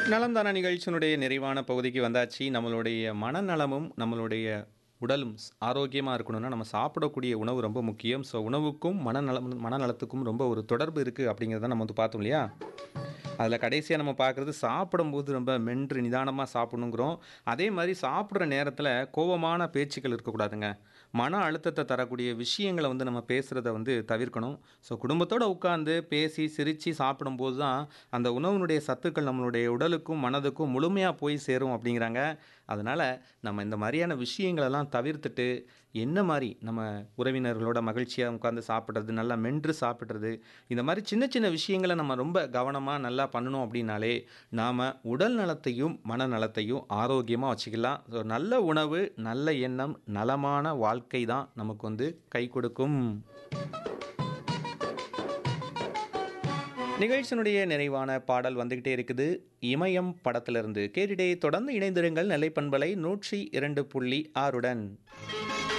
நலம் தான நிகழ்ச்சியினுடைய நிறைவான பகுதிக்கு வந்தாச்சு நம்மளுடைய மனநலமும் நம்மளுடைய உடலும் ஸ்- ஆரோக்கியமா இருக்கணும்னா நம்ம சாப்பிடக்கூடிய உணவு ரொம்ப முக்கியம் ஸோ உணவுக்கும் மனநலம் மனநலத்துக்கும் ரொம்ப ஒரு தொடர்பு இருக்குது அப்படிங்கிறத நம்ம வந்து பார்த்தோம் இல்லையா அதில் கடைசியாக நம்ம பார்க்குறது சாப்பிடும்போது ரொம்ப மென்று நிதானமாக சாப்பிடணுங்கிறோம் அதே மாதிரி சாப்பிட்ற நேரத்தில் கோபமான பேச்சுக்கள் இருக்கக்கூடாதுங்க மன அழுத்தத்தை தரக்கூடிய விஷயங்களை வந்து நம்ம பேசுகிறத வந்து தவிர்க்கணும் ஸோ குடும்பத்தோடு உட்காந்து பேசி சிரித்து சாப்பிடும்போது தான் அந்த உணவினுடைய சத்துக்கள் நம்மளுடைய உடலுக்கும் மனதுக்கும் முழுமையாக போய் சேரும் அப்படிங்கிறாங்க அதனால் நம்ம இந்த மாதிரியான விஷயங்களெல்லாம் தவிர்த்துட்டு என்ன மாதிரி நம்ம உறவினர்களோட மகிழ்ச்சியாக உட்காந்து சாப்பிட்றது நல்லா மென்று சாப்பிட்றது இந்த மாதிரி சின்ன சின்ன விஷயங்களை நம்ம ரொம்ப கவனமாக நல்லா பண்ணணும் அப்படின்னாலே நாம் உடல் நலத்தையும் மனநலத்தையும் ஆரோக்கியமாக வச்சுக்கலாம் ஸோ நல்ல உணவு நல்ல எண்ணம் நலமான வாழ்க்கை தான் நமக்கு வந்து கை கொடுக்கும் நிகழ்ச்சியினுடைய நிறைவான பாடல் வந்துகிட்டே இருக்குது இமயம் படத்திலிருந்து கேரிடே தொடர்ந்து இணைந்திருங்கள் நெல்லை பண்பலை நூற்றி இரண்டு புள்ளி ஆறுடன்